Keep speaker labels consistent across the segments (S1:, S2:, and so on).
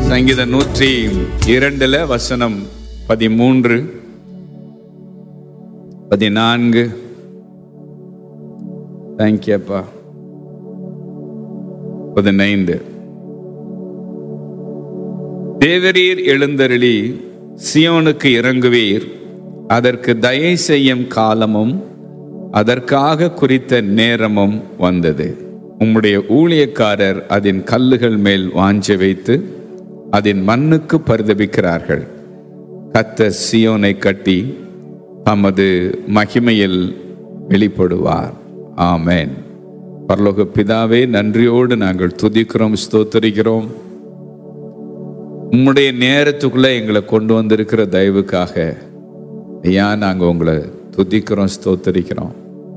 S1: சங்கீதம் நூற்றி இரண்டுல வசனம் பதிமூன்று பதினான்கு தேங்க்யூப்பா பதினைந்து தேவரீர் எழுந்தருளி சியோனுக்கு இறங்குவீர் அதற்கு தயை செய்யும் காலமும் அதற்காக குறித்த நேரமும் வந்தது உம்முடைய ஊழியக்காரர் அதன் கல்லுகள் மேல் வாஞ்ச வைத்து அதன் மண்ணுக்கு பரிதபிக்கிறார்கள் கத்த சியோனை கட்டி தமது மகிமையில் வெளிப்படுவார் ஆமென் பரலோக பிதாவே நன்றியோடு நாங்கள் துதிக்கிறோம் ஸ்தோத்தரிக்கிறோம் உம்முடைய நேரத்துக்குள்ள எங்களை கொண்டு வந்திருக்கிற தயவுக்காக ஐயா நாங்க உங்களை துதிக்கிறோம் ஸ்தோத்தரிக்கிறோம்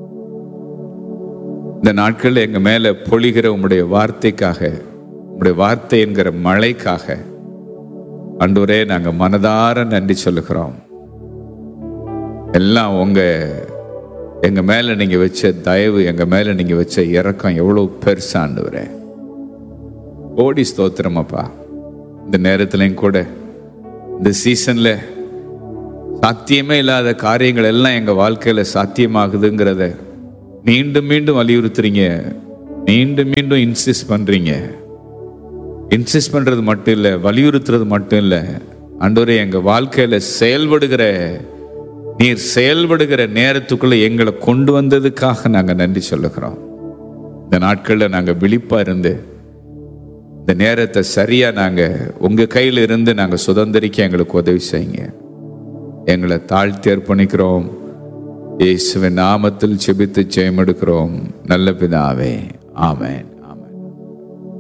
S1: இந்த நாட்கள் எங்க மேல பொழிகிற உம்முடைய வார்த்தைக்காக உம்முடைய வார்த்தை என்கிற மழைக்காக அன்றுவரே நாங்க மனதார நன்றி சொல்லுகிறோம் எல்லாம் உங்க எங்க மேல நீங்க வச்ச தயவு எங்க மேல நீங்க வச்ச இறக்கம் எவ்வளவு பெருசாண்டுவரே ஓடி ஸ்தோத்திரமாப்பா இந்த நேரத்துலையும் கூட இந்த சீசன்ல சாத்தியமே இல்லாத காரியங்கள் எல்லாம் எங்க வாழ்க்கையில சாத்தியமாகுதுங்கிறத மீண்டும் மீண்டும் வலியுறுத்துறீங்க மீண்டும் மீண்டும் இன்சிஸ்ட் பண்றீங்க இன்சிஸ்ட் பண்றது மட்டும் இல்லை வலியுறுத்துறது மட்டும் இல்லை அன்றவரே எங்க வாழ்க்கையில செயல்படுகிற நீர் செயல்படுகிற நேரத்துக்குள்ள எங்களை கொண்டு வந்ததுக்காக நாங்க நன்றி சொல்லுகிறோம் இந்த நாட்கள்ல நாங்க விழிப்பா இருந்து இந்த நேரத்தை சரியா நாங்க உங்க கையில இருந்து நாங்க சுதந்திரிக்க எங்களுக்கு உதவி செய்யுங்க எங்களை தாழ்த்தி அர்ப்பணிக்கிறோம் இயேசுவின் நாமத்தில் செபித்து ஜெயம் எடுக்கிறோம் நல்ல பிதாவே ஆமென்